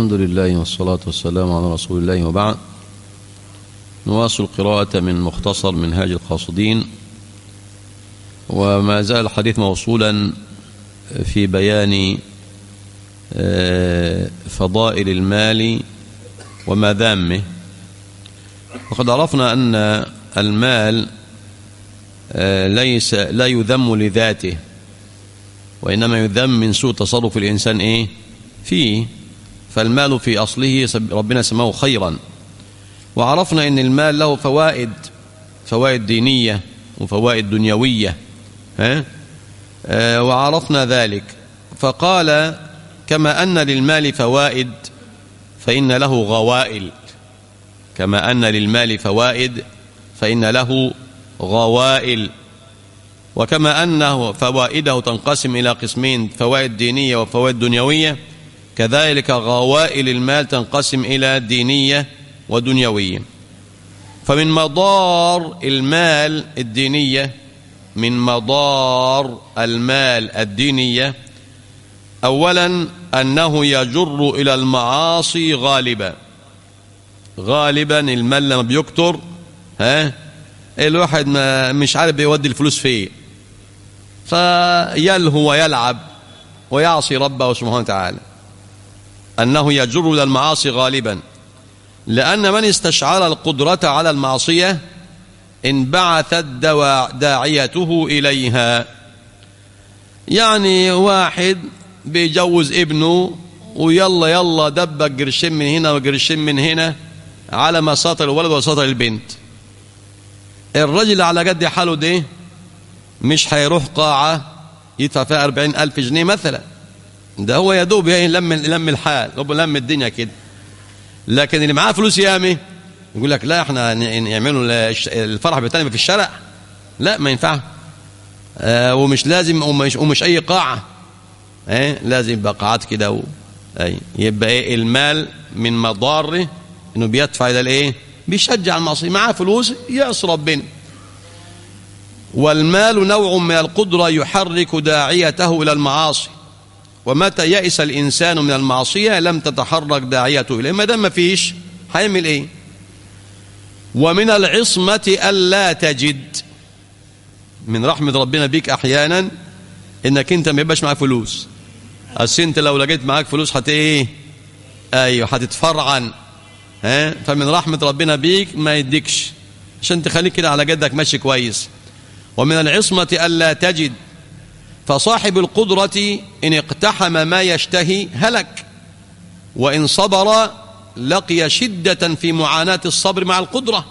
الحمد لله والصلاة والسلام على رسول الله وبعد نواصل قراءة من مختصر منهاج القاصدين وما زال الحديث موصولا في بيان فضائل المال ومذامه وقد عرفنا أن المال ليس لا يذم لذاته وإنما يذم من سوء تصرف الإنسان إيه فيه فالمال في أصله ربنا سماه خيرا وعرفنا أن المال له فوائد فوائد دينية وفوائد دنيوية ها؟ آه وعرفنا ذلك فقال كما أن للمال فوائد فإن له غوائل كما أن للمال فوائد فإن له غوائل وكما أنه فوائده تنقسم إلى قسمين فوائد دينية وفوائد دنيوية كذلك غوائل المال تنقسم إلى دينية ودنيوية فمن مضار المال الدينية من مضار المال الدينية أولا أنه يجر إلى المعاصي غالبا غالبا المال لما بيكتر ها الواحد ما مش عارف بيودي الفلوس فين فيلهو ويلعب ويعصي ربه سبحانه وتعالى أنه يجر إلى المعاصي غالبا لأن من استشعر القدرة على المعصية انبعثت داعيته إليها يعني واحد بيجوز ابنه ويلا يلا دبك قرشين من هنا وقرشين من هنا على ما ساطر الولد وساطر البنت الرجل على قد حاله ده مش هيروح قاعة يدفع فيها أربعين ألف جنيه مثلا ده هو يا دوب يلم يلم الحال هو لم الدنيا كده لكن اللي معاه فلوس يامي يقول لك لا احنا نعملوا الفرح بتاعنا في الشارع لا ما ينفع آه ومش لازم ومش, ومش اي قاعه ايه لازم يبقى قاعات كده و... اي يبقى ايه المال من مضاره انه بيدفع الى الايه بيشجع المعصيه معاه فلوس يعصي ربنا والمال نوع من القدره يحرك داعيته الى المعاصي ومتى يئس الإنسان من المعصية لم تتحرك داعيته إليه ما دام ما فيش هيعمل إيه ومن العصمة ألا تجد من رحمة ربنا بيك أحيانا إنك أنت ما يبقاش معاك فلوس أصل أنت لو لقيت معاك فلوس هت إيه أيوه هتتفرعن ها فمن رحمة ربنا بيك ما يديكش عشان تخليك كده على جدك ماشي كويس ومن العصمة ألا تجد فصاحب القدرة إن اقتحم ما يشتهي هلك وإن صبر لقي شدة في معاناة الصبر مع القدرة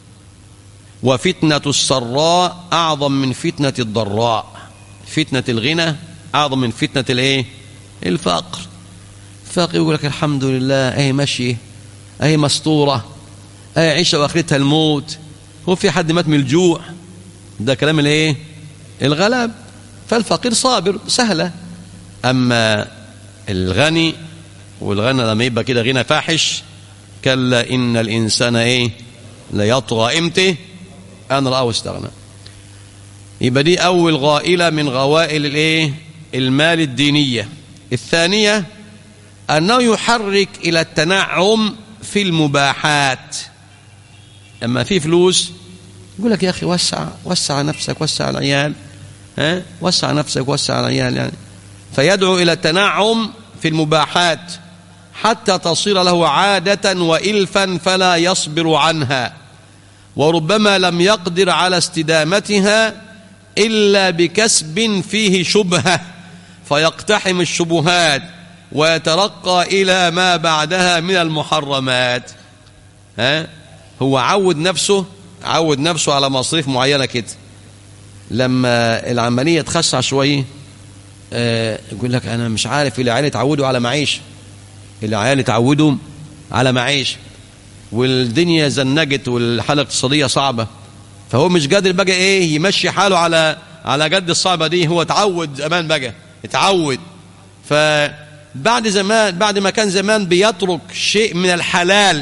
وفتنة السراء أعظم من فتنة الضراء فتنة الغنى أعظم من فتنة الإيه؟ الفقر الفقر يقول لك الحمد لله أهي مشي أهي مستورة أهي عيشة وآخرتها الموت هو في حد مات من الجوع ده كلام الإيه؟ الغلب فالفقير صابر سهلة أما الغني والغنى لما يبقى كده غنى فاحش كلا إن الإنسان إيه ليطغى إمتى أن رآه استغنى يبقى دي أول غائلة من غوائل الإيه المال الدينية الثانية أنه يحرك إلى التنعم في المباحات أما في فلوس يقول لك يا أخي وسع وسع نفسك وسع العيال ها وسع نفسك وسع العيال يعني فيدعو إلى التنعم في المباحات حتى تصير له عادة وإلفا فلا يصبر عنها وربما لم يقدر على استدامتها إلا بكسب فيه شبهة فيقتحم الشبهات ويترقى إلى ما بعدها من المحرمات ها هو عود نفسه عود نفسه على مصاريف معينة كده لما العملية تخشع شوية آه يقول لك أنا مش عارف العيال اتعودوا على معيش العيال اتعودوا على معيش والدنيا زنجت والحالة الاقتصادية صعبة فهو مش قادر بقى ايه يمشي حاله على على قد الصعبة دي هو اتعود زمان بقى اتعود فبعد زمان بعد ما كان زمان بيترك شيء من الحلال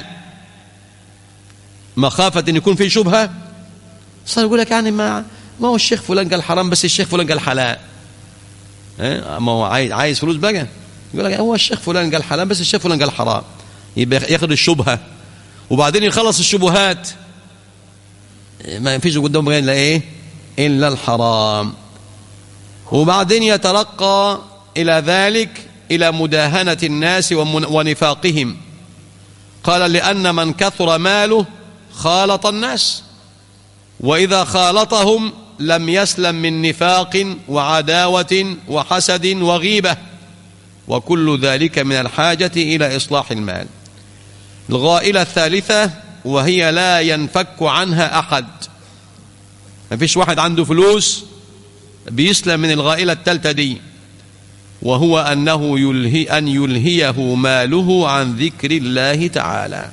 مخافة ان يكون فيه شبهة صار يقول لك يعني ما ما هو الشيخ فلان قال حرام بس الشيخ فلان قال حلال اه ما هو عايز عايز فلوس بقى يقول لك هو الشيخ فلان قال حلال بس الشيخ فلان قال حرام يبقى ياخد الشبهة وبعدين يخلص الشبهات ما فيش قدامه إلا إيه إلا الحرام وبعدين يترقى إلى ذلك إلى مداهنة الناس ونفاقهم قال لأن من كثر ماله خالط الناس وإذا خالطهم لم يسلم من نفاق وعداوة وحسد وغيبة وكل ذلك من الحاجة إلى إصلاح المال الغائلة الثالثة وهي لا ينفك عنها أحد ما فيش واحد عنده فلوس بيسلم من الغائلة الثالثة دي وهو أنه يلهي أن يلهيه ماله عن ذكر الله تعالى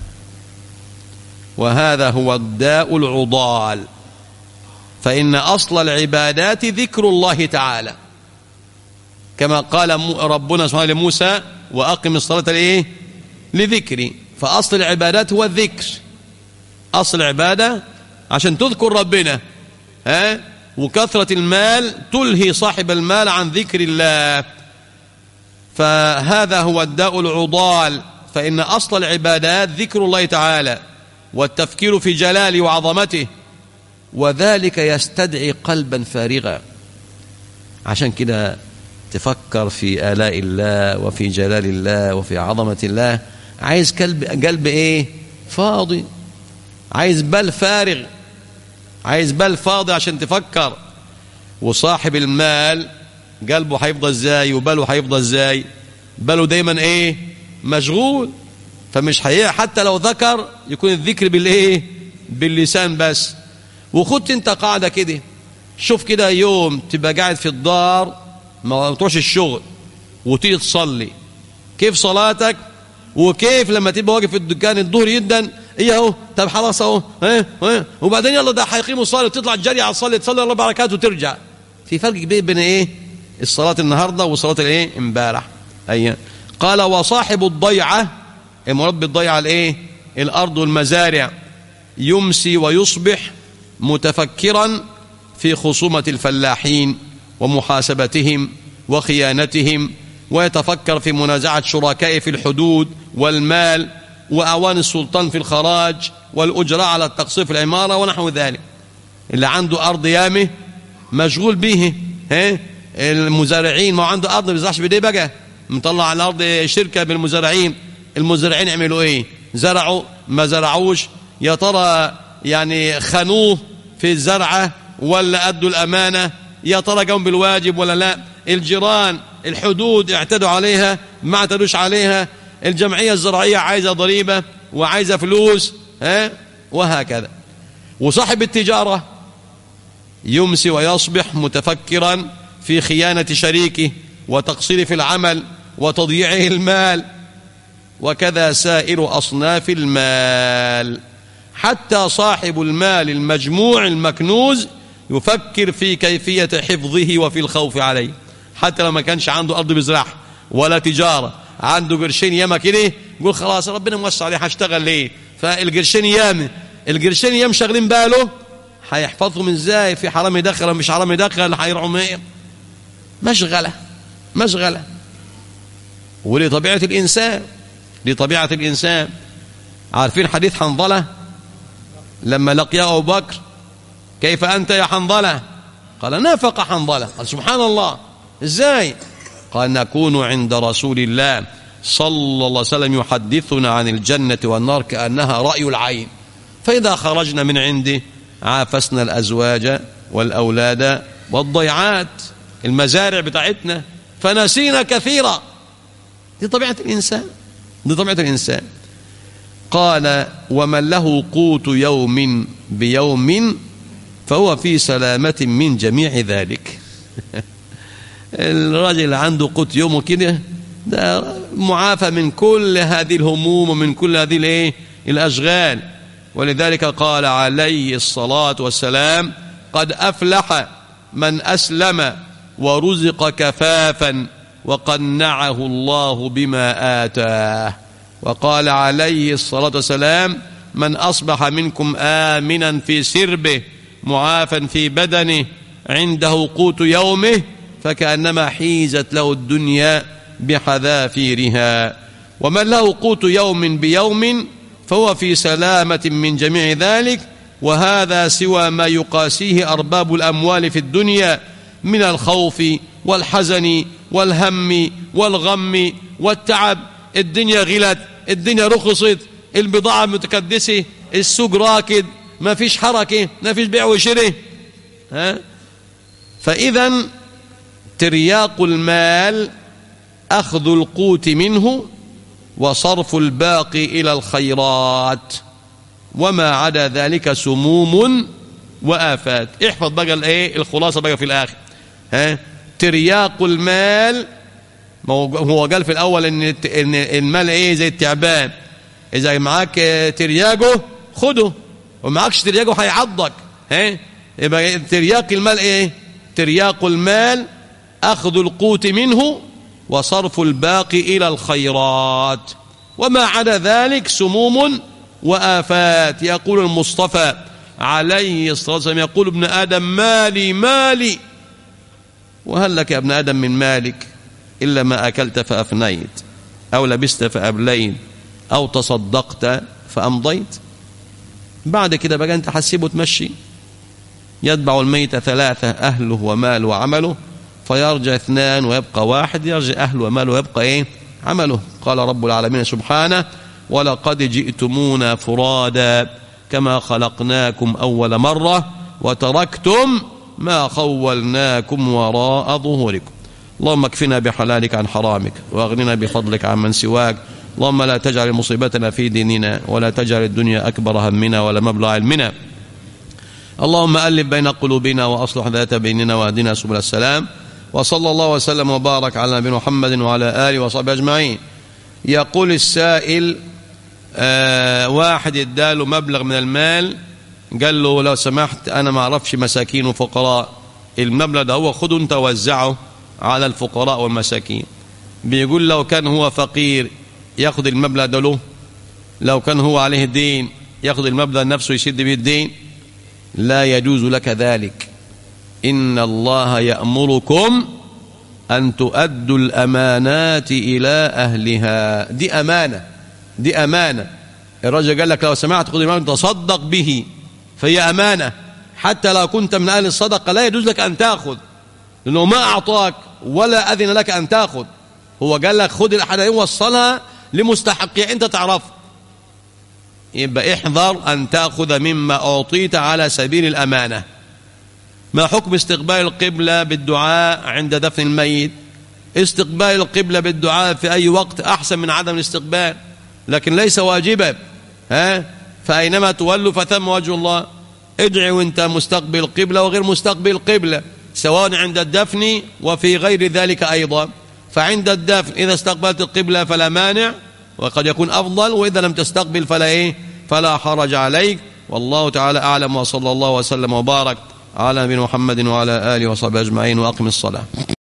وهذا هو الداء العضال فإن أصل العبادات ذكر الله تعالى كما قال ربنا سبحانه لموسى وأقم الصلاة لإيه لذكري فأصل العبادات هو الذكر أصل العبادة عشان تذكر ربنا ها وكثرة المال تلهي صاحب المال عن ذكر الله فهذا هو الداء العضال فإن أصل العبادات ذكر الله تعالى والتفكير في جلاله وعظمته وذلك يستدعي قلبا فارغا عشان كده تفكر في آلاء الله وفي جلال الله وفي عظمة الله عايز قلب قلب ايه فاضي عايز بال فارغ عايز بال فاضي عشان تفكر وصاحب المال قلبه هيفضى ازاي وباله هيفضى ازاي باله دايما ايه مشغول فمش هي حتى لو ذكر يكون الذكر بالايه باللسان بس وخدت انت قاعده كده شوف كده يوم تبقى قاعد في الدار ما تروحش الشغل وتيجي تصلي كيف صلاتك وكيف لما تبقى واقف في الدكان الظهر جدا ايه اهو طب خلاص اهو ها ها وبعدين يلا ده هيقيموا الصلاه وتطلع تجري على الصلاه تصلي اربع ركعات وترجع في فرق كبير بين ايه الصلاه النهارده وصلاه الايه امبارح ايوه قال وصاحب الضيعه المراد بالضيعه الايه الارض والمزارع يمسي ويصبح متفكرا في خصومه الفلاحين ومحاسبتهم وخيانتهم ويتفكر في منازعة شركائه في الحدود والمال وأعوان السلطان في الخراج والأجراء على التقصير في العمارة ونحو ذلك اللي عنده أرض يامه مشغول به ها المزارعين ما عنده أرض ما بيزرعش بديه بقى مطلع على الأرض شركة بالمزارعين المزارعين يعملوا إيه زرعوا ما زرعوش يا ترى يعني خانوه في الزرعة ولا أدوا الأمانة يا ترى قاموا بالواجب ولا لا الجيران الحدود اعتدوا عليها ما اعتدوش عليها الجمعية الزراعية عايزة ضريبة وعايزة فلوس ها وهكذا وصاحب التجارة يمسي ويصبح متفكرا في خيانة شريكه وتقصير في العمل وتضييعه المال وكذا سائر أصناف المال حتى صاحب المال المجموع المكنوز يفكر في كيفية حفظه وفي الخوف عليه حتى لو ما كانش عنده أرض بيزرعها ولا تجارة عنده قرشين ياما كده يقول خلاص ربنا موسع عليه هشتغل ليه فالقرشين ياما القرشين ياما شاغلين باله هيحفظهم ازاي في حرام يدخل ومش حرام يدخل هيرعوا ايه مشغلة مشغلة ولي طبيعة الإنسان لطبيعة الإنسان عارفين حديث حنظلة لما لقي أبو بكر كيف أنت يا حنظلة قال نافق حنظلة قال سبحان الله ازاي قال نكون عند رسول الله صلى الله عليه وسلم يحدثنا عن الجنة والنار كأنها رأي العين فإذا خرجنا من عنده عافسنا الأزواج والأولاد والضيعات المزارع بتاعتنا فنسينا كثيرا دي طبيعة الإنسان دي طبيعة الإنسان قال ومن له قوت يوم بيوم فهو في سلامة من جميع ذلك الراجل عنده قوت يومه كده ده معافى من كل هذه الهموم ومن كل هذه الايه الاشغال ولذلك قال عليه الصلاه والسلام قد افلح من اسلم ورزق كفافا وقنعه الله بما اتاه وقال عليه الصلاه والسلام من اصبح منكم امنا في سربه معافا في بدنه عنده قوت يومه فكأنما حيزت له الدنيا بحذافيرها ومن له قوت يوم بيوم فهو في سلامة من جميع ذلك وهذا سوى ما يقاسيه أرباب الأموال في الدنيا من الخوف والحزن والهم والغم والتعب الدنيا غلت الدنيا رخصت البضاعة متكدسة السوق راكد ما فيش حركة ما فيش بيع وشراء ها فإذا ترياق المال أخذ القوت منه وصرف الباقي إلى الخيرات وما عدا ذلك سموم وآفات احفظ بقى الايه الخلاصة بقى في الآخر ها ترياق المال هو قال في الأول إن إن المال إيه زي التعبان إذا معاك ترياقه خده ومعكش ترياقه هيعضك ها يبقى ترياق المال إيه ترياق المال أخذ القوت منه وصرف الباقي إلى الخيرات وما عدا ذلك سموم وآفات يقول المصطفى عليه الصلاة والسلام يقول ابن آدم مالي مالي وهل لك يا ابن آدم من مالك إلا ما أكلت فأفنيت أو لبست فأبليت أو تصدقت فأمضيت بعد كده بقى أنت حسيبه تمشي يتبع الميت ثلاثة أهله وماله وعمله فيرجع اثنان ويبقى واحد يرجع أهله وماله ويبقى إيه عمله قال رب العالمين سبحانه ولقد جئتمونا فرادا كما خلقناكم أول مرة وتركتم ما خولناكم وراء ظهوركم اللهم اكفنا بحلالك عن حرامك واغننا بفضلك عن من سواك اللهم لا تجعل مصيبتنا في ديننا ولا تجعل الدنيا أكبر همنا ولا مبلغ علمنا اللهم ألف بين قلوبنا وأصلح ذات بيننا واهدنا سبل السلام وصلى الله وسلم وبارك على نبينا محمد وعلى آله وصحبه أجمعين يقول السائل آه واحد اداله مبلغ من المال قال له لو سمحت أنا ما أعرفش مساكين وفقراء المبلغ ده هو خده أنت وزعه على الفقراء والمساكين بيقول لو كان هو فقير ياخذ المبلغ ده له لو كان هو عليه دين ياخذ المبلغ نفسه يسد به الدين لا يجوز لك ذلك إن الله يأمركم أن تؤدوا الأمانات إلى أهلها دي أمانة دي أمانة الرجل قال لك لو سمعت خذ المال تصدق به فهي أمانة حتى لو كنت من أهل الصدقة لا يجوز لك أن تأخذ لأنه ما أعطاك ولا أذن لك أن تأخذ هو قال لك خذ الحاجة وصلها لمستحقها أنت تعرف يبقى احذر أن تأخذ مما أعطيت على سبيل الأمانة ما حكم استقبال القبلة بالدعاء عند دفن الميت استقبال القبلة بالدعاء في أي وقت أحسن من عدم الاستقبال لكن ليس واجبا ها فأينما تولوا فثم وجه الله ادعي وانت مستقبل القبلة وغير مستقبل القبلة سواء عند الدفن وفي غير ذلك أيضا فعند الدفن إذا استقبلت القبلة فلا مانع وقد يكون أفضل وإذا لم تستقبل فلا إيه فلا حرج عليك والله تعالى أعلم وصلى الله وسلم وبارك على نبينا محمد وعلى آله وصحبه أجمعين وأقم الصلاة